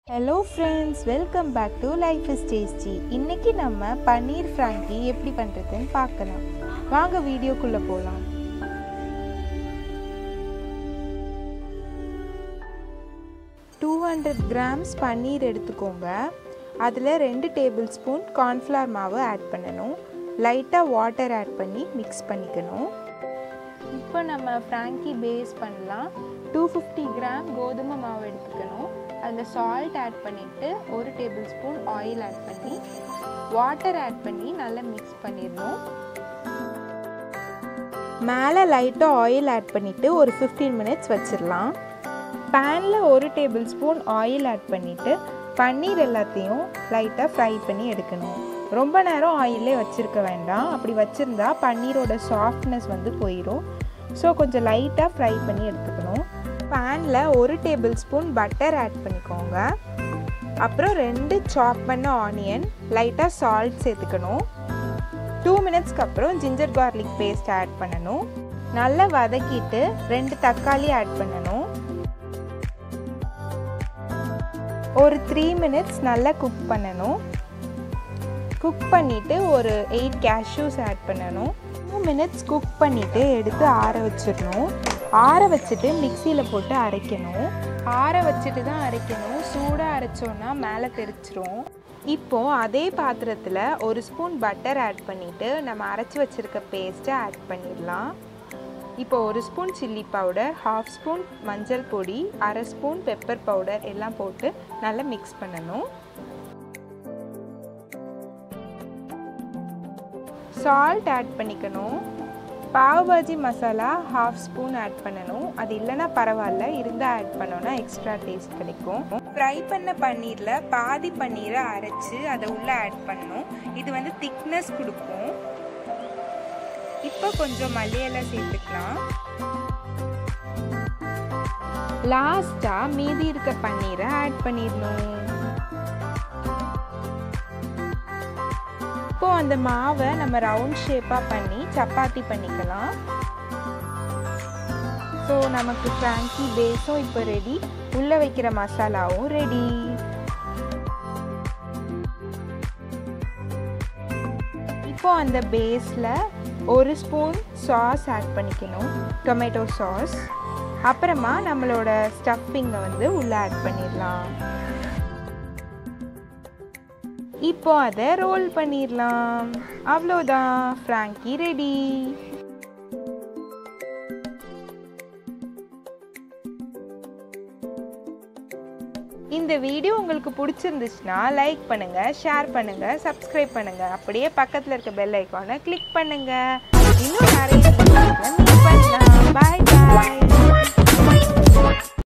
hello friends welcome back to life is tasty இன்றைக்கி நம்ம பன்னீர் Frankie எப்படி பண்ணுறதுன்னு பார்க்கலாம் வாங்க வீடியோக்குள்ளே போகலாம் டூ ஹண்ட்ரட் கிராம்ஸ் பன்னீர் எடுத்துக்கோங்க அதில் ரெண்டு டேபிள் ஸ்பூன் கார்ன்ஃப்ளவர் மாவு ஆட் பண்ணணும் லைட்டாக வாட்டர் ஆட் பண்ணி மிக்ஸ் பண்ணிக்கணும் இப்போ நம்ம ஃப்ராங்கி பேஸ் பண்ணலாம் டூ ஃபிஃப்டி கிராம் கோதுமை மாவு எடுத்துக்கணும் அதில் சால்ட் ஆட் பண்ணிவிட்டு ஒரு டேபிள் ஸ்பூன் ஆயில் ஆட் பண்ணி வாட்டர் ஆட் பண்ணி நல்லா மிக்ஸ் பண்ணிடணும் மேலே லைட்டாக ஆயில் ஆட் பண்ணிவிட்டு ஒரு ஃபிஃப்டீன் மினிட்ஸ் வச்சிடலாம் பேனில் ஒரு டேபிள் ஸ்பூன் ஆயில் ஆட் பண்ணிவிட்டு பன்னீர் எல்லாத்தையும் லைட்டாக ஃப்ரை பண்ணி எடுக்கணும் ரொம்ப நேரம் ஆயிலே வச்சுருக்க வேண்டாம் அப்படி வச்சுருந்தா பன்னீரோட சாஃப்ட்னஸ் வந்து போயிடும் ஸோ கொஞ்சம் லைட்டாக ஃப்ரை பண்ணி எடுத்துக்கணும் பேனில் ஒரு டேபிள் ஸ்பூன் பட்டர் ஆட் பண்ணிக்கோங்க அப்புறம் ரெண்டு சாப் பண்ண ஆனியன் லைட்டாக சால்ட் சேர்த்துக்கணும் டூ மினிட்ஸ்க்கு அப்புறம் ஜிஞ்சர் கார்லிக் பேஸ்ட் ஆட் பண்ணணும் நல்லா வதக்கிட்டு ரெண்டு தக்காளி ஆட் பண்ணணும் ஒரு த்ரீ மினிட்ஸ் நல்லா குக் பண்ணணும் குக் பண்ணிவிட்டு ஒரு எயிட் கேஷ்யூஸ் ஆட் பண்ணணும் டூ மினிட்ஸ் குக் பண்ணிவிட்டு எடுத்து ஆற வச்சிடணும் ஆற வச்சுட்டு மிக்சியில் போட்டு அரைக்கணும் ஆற வச்சுட்டு தான் அரைக்கணும் சூடாக அரைச்சோன்னா மேலே தெரிச்சிரும் இப்போது அதே பாத்திரத்தில் ஒரு ஸ்பூன் பட்டர் ஆட் பண்ணிவிட்டு நம்ம அரைச்சி வச்சுருக்க பேஸ்ட்டை ஆட் பண்ணிடலாம் இப்போ ஒரு spoon chilli powder half spoon மஞ்சள் பொடி அரை ஸ்பூன் பெப்பர் பவுடர் எல்லாம் போட்டு நல்லா மிக்ஸ் பண்ணணும் சால்ட் ஆட் பண்ணிக்கணும் pav bhaji masala half spoon add பண்ணணும் அது இல்லைன்னா பரவாயில்ல இருந்தால் ஆட் பண்ணோன்னா எக்ஸ்ட்ரா டேஸ்ட் கிடைக்கும் ஃப்ரை பண்ண பன்னீரில் பாதி பன்னீரை அரைச்சி அதை உள்ளே ஆட் பண்ணணும் இது வந்து திக்னஸ் கொடுக்கும் இப்போ கொஞ்சம் மல்லியலை சேர்த்துக்கலாம் லாஸ்ட்டாக மீதி இருக்க பன்னீரை ஆட் பண்ணிடணும் இப்போ அந்த மாவை நம்ம ரவுண்ட் ஷேப்பாக பண்ணி சப்பாத்தி பண்ணிக்கலாம் ஸோ நமக்கு ஃப்ராங்கி பேஸும் இப்போ ரெடி உள்ளே வைக்கிற மசாலாவும் ரெடி இப்போ அந்த பேஸில் ஒரு ஸ்பூன் சாஸ் ஆட் பண்ணிக்கணும் டொமேட்டோ சாஸ் அப்புறமா நம்மளோட ஸ்டஃப்பிங்கை வந்து உள்ளே ஆட் பண்ணிடலாம் இப்போ அதை ரோல் பண்ணிடலாம் அவ்வளோதான் ஃப்ராங்கி ரெடி இந்த வீடியோ உங்களுக்கு பிடிச்சிருந்துச்சுன்னா லைக் பண்ணுங்க ஷேர் பண்ணுங்க சப்ஸ்கிரைப் பண்ணுங்க அப்படியே பக்கத்தில் இருக்க பெல் ஐக்கானை கிளிக் பண்ணுங்க இன்னும் நிறைய மீட் பண்ணுங்க